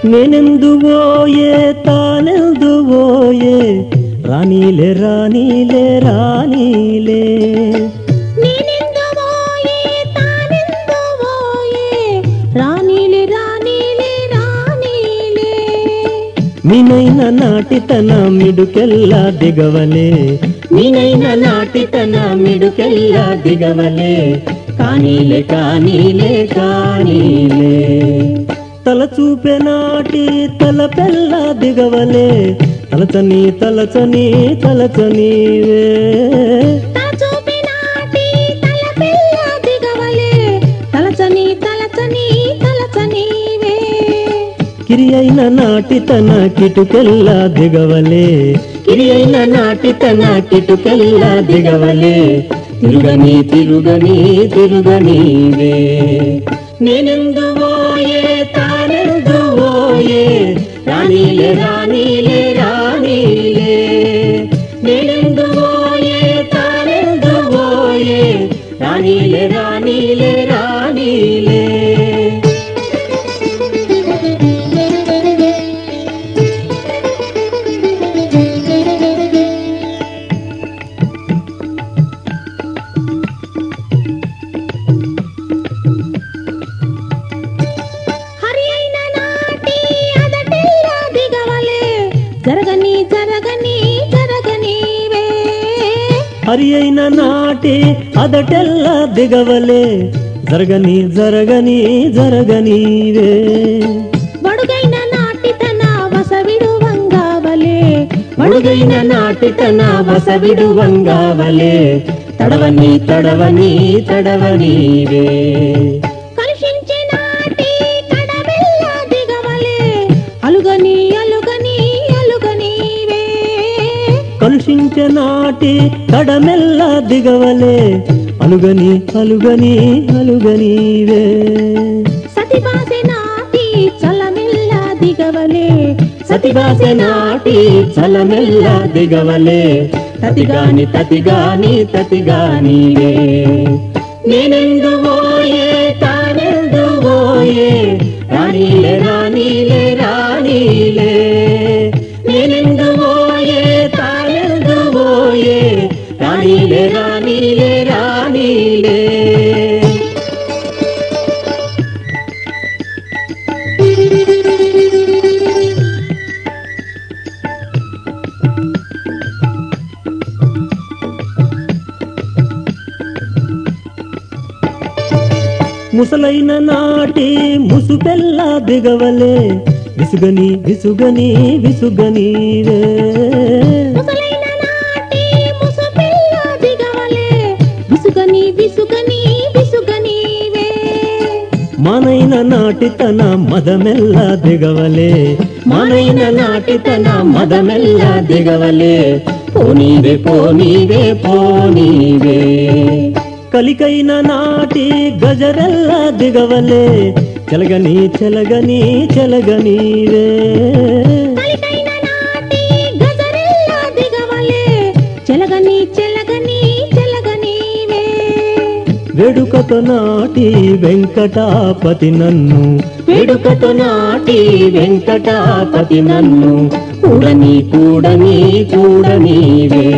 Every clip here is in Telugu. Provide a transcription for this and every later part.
నేనెందు ఓయే తానెందు ఓయే రానీలే రానీలే రానీలే నేనెందువోయే తానెందువోయే రాణిలే రాణిలే రాణిలే మీనైన నాటి తన మిడుకెల్లా దిగవలే మీనైన నాటి తన మిడుకెల్లా దిగవలే కానీలే కానీలే కానీలే తల చూపే నాటి తల పెల్ల దిగవలే తలచని తలచని తలచనీవే తా చూపినాటి తల పిల్ల దిగవలే తలచని తలచని తలచనీవే కిరి అయిన నాటి తన కిటుకెల్లా దిగవలే కిరి అయిన నాటి తన కిటుకెల్లా దిగవలే తిరుగని తిరుగని తిరుగనీవే నేనెందు ఓయే తానెందు ఓయే రాణిలే రాణిలే రాణిలే నేనెందు ఓయే తానెందు ఓయే రాణిలే రాణిలే రాణిలే హరి అయిన నాటి అదటిల్ల దిగవలే జరగని జరగని జరగనీవే హరి అయిన నాటి అదటెల్ల దిగవలే జరగని జరగని జరగనీవే వడుగైన నాటి తన వసవిడు వంగావలే మడుగైన నాటి తన వసవిడు వంగావలే తడవని తడవని తడవనీవే కలిసించి నాటి కడబెల్ల దిగవలే అలుగని అలుగని అలుగనీవే కలుషించే నాటి కడమెల్ల దిగవలే అలుగని అలుగని అలుగనీవే సతిబాసె నాటి చలమెల్ల దిగవలే సతిగాసె నాటి చలమెల్ల దిగవలే తతిగాని తతిగాని తతిగానివే నేనెందు ఓయే తానెందు ఓయే రాణిలే రాణిలే రాణిలే నేనెందు ఓయే తానెందు ఓయే రాణిలే రాణిలే రాణిలే ముసలైన నాటి ముసుపెల్ల దిగవలే విసుగని విసుగని విసుగనీవే ముసలైన నాటి ముసపిల్ల దిగవలే విసుగని విసుగని విసుగనీవే మనైన నాటి తన మదమెల్ల దిగవలే మనైన నాటి తన మదమెల్ల దిగవలే పోనీవే పోనీవే పోనీవే కలికైన నాటి గజరెల్ల దిగవలే చెలగని చెలగని చెలగనీవే కలికైన నాటి గజరెల్ల దిగవలే చెలగని చెలగని చెలగనీవే వేడుకతో నాటి వెంకటాపతి నన్ను వేడుకతో నాటి వెంకటాపతి నన్ను కూడని కూడని కూడనీవే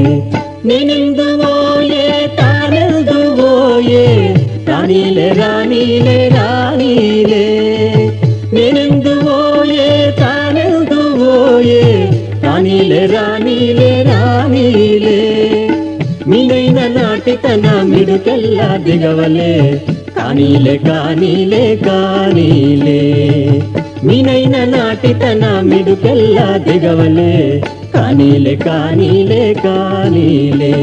నేనెందు ఓయే తానెందు ఓయే రాణిలే రాణిలే రాణిలే నేనెందు ఓయే తానెందు ఓయే రాణిలే రాణిలే రాణిలే మీనైన నాటి తన మిడుకెల్లా దిగవలే కానీలే కానీలే కానీలే మీనైన నాటి తన మిడుకెల్లా దిగవలే కానీలే కానీలే కానీలే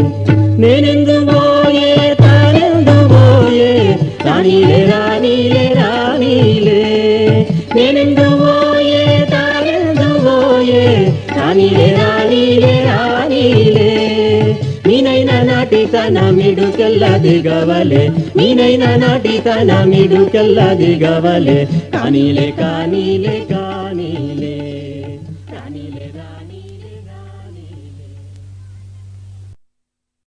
నేనెందు పోయే తానెందు పోయే రానీలే రానీలే రానీలే నేనెందు పోయే తానెందు పోయే రానీలే రానీలే రానీలే మీనైనా నాటి తన మిడుకెల్ల దిగవలే మీనైనా నాటి తన మిడుకెల్ల దిగవలే కానీలే కానీలే